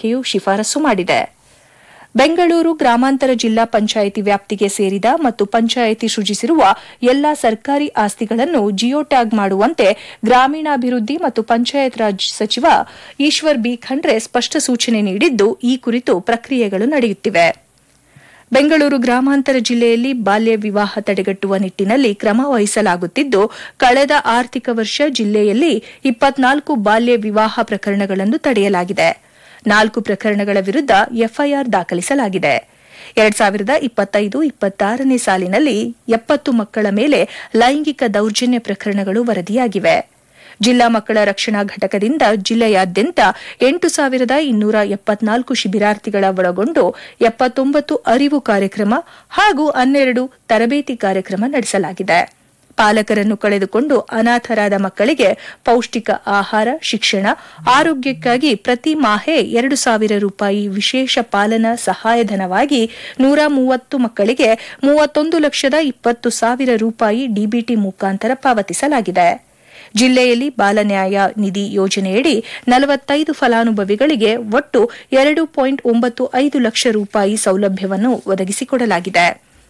ಇಲಾಖೆಯು ಶಿಫಾರಸು ಮಾಡಿದೆ ಬೆಂಗಳೂರು ಗ್ರಾಮಾಂತರ ಜಿಲ್ಲಾ ಪಂಚಾಯಿತಿ ವ್ಯಾಪ್ತಿಗೆ ಸೇರಿದ ಮತ್ತು ಪಂಚಾಯಿತಿ ಸೃಜಿಸಿರುವ ಎಲ್ಲಾ ಸರ್ಕಾರಿ ಆಸ್ತಿಗಳನ್ನು ಜಿಯೋ ಟ್ಯಾಗ್ ಮಾಡುವಂತೆ ಗ್ರಾಮೀಣಾಭಿವೃದ್ಧಿ ಮತ್ತು ಪಂಚಾಯತ್ ರಾಜ್ ಸಚಿವ ಈಶ್ವರ್ ಬಿ ಖಂಡ್ರೆ ಸ್ಪಷ್ಟ ಸೂಚನೆ ನೀಡಿದ್ದು ಈ ಕುರಿತು ಪ್ರಕ್ರಿಯೆಗಳು ನಡೆಯುತ್ತಿವೆ ಬೆಂಗಳೂರು ಗ್ರಾಮಾಂತರ ಜಿಲ್ಲೆಯಲ್ಲಿ ಬಾಲ್ಯ ವಿವಾಹ ತಡೆಗಟ್ಟುವ ನಿಟ್ಟಿನಲ್ಲಿ ಕ್ರಮ ವಹಿಸಲಾಗುತ್ತಿದ್ದು ಕಳೆದ ಆರ್ಥಿಕ ವರ್ಷ ಜಿಲ್ಲೆಯಲ್ಲಿ ಇಪ್ಪತ್ನಾಲ್ಕು ಬಾಲ್ಯ ವಿವಾಹ ಪ್ರಕರಣಗಳನ್ನು ತಡೆಯಲಾಗಿದೆ ನಾಲ್ಕು ಪ್ರಕರಣಗಳ ವಿರುದ್ಧ ಎಫ್ಐಆರ್ ದಾಖಲಿಸಲಾಗಿದೆ ಎರಡ್ ಸಾವಿರದ ಇಪ್ಪತ್ತೈದು ಇಪ್ಪತ್ತಾರನೇ ಸಾಲಿನಲ್ಲಿ ಎಪ್ಪತ್ತು ಮಕ್ಕಳ ಮೇಲೆ ಲೈಂಗಿಕ ದೌರ್ಜನ್ಯ ಪ್ರಕರಣಗಳು ವರದಿಯಾಗಿವೆ ಜಿಲ್ಲಾ ಮಕ್ಕಳ ರಕ್ಷಣಾ ಘಟಕದಿಂದ ಜಿಲ್ಲೆಯಾದ್ಯಂತ ಎಂಟು ಸಾವಿರದ ಇನ್ನೂರ ಎಪ್ಪತ್ನಾಲ್ಕು ಶಿಬಿರಾರ್ಥಿಗಳ ಒಳಗೊಂಡು ಎಪ್ಪತ್ತೊಂಬತ್ತು ಅರಿವು ಕಾರ್ಯಕ್ರಮ ಹಾಗೂ ಹನ್ನೆರಡು ತರಬೇತಿ ಕಾರ್ಯಕ್ರಮ ನಡೆಸಲಾಗಿದೆ ಪಾಲಕರನ್ನು ಕಳೆದುಕೊಂಡು ಅನಾಥರಾದ ಮಕ್ಕಳಿಗೆ ಪೌಷ್ಟಿಕ ಆಹಾರ ಶಿಕ್ಷಣ ಆರೋಗ್ಯಕ್ಕಾಗಿ ಪ್ರತಿ ಮಾಹೆ ಎರಡು ಸಾವಿರ ರೂಪಾಯಿ ವಿಶೇಷ ಪಾಲನಾ ಸಹಾಯಧನವಾಗಿ ನೂರ ಮೂವತ್ತು ಮಕ್ಕಳಿಗೆ ಮೂವತ್ತೊಂದು ಲಕ್ಷದ ಇಪ್ಪತ್ತು ಸಾವಿರ ರೂಪಾಯಿ ಡಿಬಿಟಿ ಮುಖಾಂತರ ಪಾವತಿಸಲಾಗಿದೆ ಜಿಲ್ಲೆಯಲ್ಲಿ ಬಾಲನ್ಯಾಯ ನಿಧಿ ಯೋಜನೆಯಡಿ ನಲವತ್ತೈದು ಫಲಾನುಭವಿಗಳಿಗೆ ಒಟ್ಟು ಎರಡು ಪಾಯಿಂಟ್ ಒಂಬತ್ತು ಐದು ಲಕ್ಷ ರೂಪಾಯಿ ಸೌಲಭ್ಯವನ್ನು ಒದಗಿಸಿಕೊಡಲಾಗಿದೆ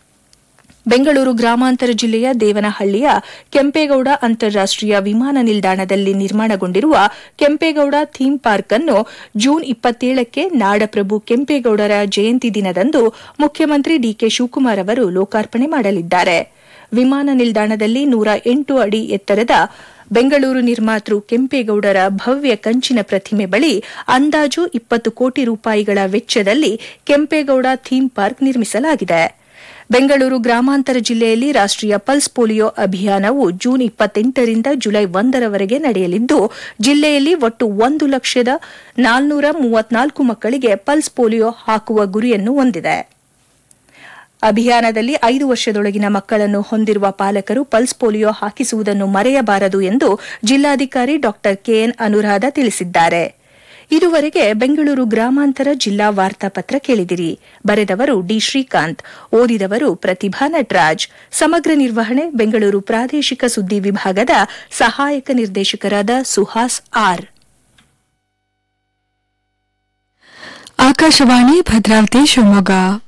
ಬೆಂಗಳೂರು ಗ್ರಾಮಾಂತರ ಜಿಲ್ಲೆಯ ದೇವನಹಳ್ಳಿಯ ಕೆಂಪೇಗೌಡ ಅಂತಾರಾಷ್ಟೀಯ ವಿಮಾನ ನಿಲ್ದಾಣದಲ್ಲಿ ನಿರ್ಮಾಣಗೊಂಡಿರುವ ಕೆಂಪೇಗೌಡ ಥೀಮ್ ಪಾರ್ಕ್ ಅನ್ನು ಜೂನ್ ಇಪ್ಪತ್ತೇಳಕ್ಕೆ ನಾಡಪ್ರಭು ಕೆಂಪೇಗೌಡರ ಜಯಂತಿ ದಿನದಂದು ಮುಖ್ಯಮಂತ್ರಿ ಡಿಕೆ ಶಿವಕುಮಾರ್ ಅವರು ಲೋಕಾರ್ಪಣೆ ಮಾಡಲಿದ್ದಾರೆ ವಿಮಾನ ನಿಲ್ದಾಣದಲ್ಲಿ ನೂರ ಎಂಟು ಅಡಿ ಎತ್ತರದ ಬೆಂಗಳೂರು ನಿರ್ಮಾತೃ ಕೆಂಪೇಗೌಡರ ಭವ್ಯ ಕಂಚಿನ ಪ್ರತಿಮೆ ಬಳಿ ಅಂದಾಜು ಇಪ್ಪತ್ತು ಕೋಟಿ ರೂಪಾಯಿಗಳ ವೆಚ್ಚದಲ್ಲಿ ಕೆಂಪೇಗೌಡ ಥೀಮ್ ಪಾರ್ಕ್ ನಿರ್ಮಿಸಲಾಗಿದೆ ಬೆಂಗಳೂರು ಗ್ರಾಮಾಂತರ ಜಿಲ್ಲೆಯಲ್ಲಿ ರಾಷ್ಟೀಯ ಪಲ್ಸ್ ಪೋಲಿಯೋ ಅಭಿಯಾನವು ಜೂನ್ ಇಪ್ಪತ್ತೆಂಟರಿಂದ ಜುಲೈ ಒಂದರವರೆಗೆ ನಡೆಯಲಿದ್ದು ಜಿಲ್ಲೆಯಲ್ಲಿ ಒಟ್ಟು ಒಂದು ಲಕ್ಷದ ನಾಲ್ನೂರ ಮೂವತ್ನಾಲ್ಕು ಮಕ್ಕಳಿಗೆ ಪಲ್ಸ್ ಪೋಲಿಯೋ ಹಾಕುವ ಗುರಿಯನ್ನು ಹೊಂದಿದೆ ಅಭಿಯಾನದಲ್ಲಿ ಐದು ವರ್ಷದೊಳಗಿನ ಮಕ್ಕಳನ್ನು ಹೊಂದಿರುವ ಪಾಲಕರು ಪಲ್ಸ್ ಪೋಲಿಯೋ ಹಾಕಿಸುವುದನ್ನು ಮರೆಯಬಾರದು ಎಂದು ಜಿಲ್ಲಾಧಿಕಾರಿ ಡಾ ಕೆಎನ್ ಅನುರಾಧ ತಿಳಿಸಿದ್ದಾರೆ ಇದುವರೆಗೆ ಬೆಂಗಳೂರು ಗ್ರಾಮಾಂತರ ಜಿಲ್ಲಾ ವಾರ್ತಾಪತ್ರ ಕೇಳಿದಿರಿ ಬರೆದವರು ಡಿ ಶ್ರೀಕಾಂತ್ ಓದಿದವರು ಪ್ರತಿಭಾ ನಟರಾಜ್ ಸಮಗ್ರ ನಿರ್ವಹಣೆ ಬೆಂಗಳೂರು ಪ್ರಾದೇಶಿಕ ಸುದ್ದಿ ವಿಭಾಗದ ಸಹಾಯಕ ನಿರ್ದೇಶಕರಾದ ಸುಹಾಸ್ ಆರ್ ಆಕಾಶವಾಣಿ ಭದ್ರಾವತಿ ಶಿವಮೊಗ್ಗ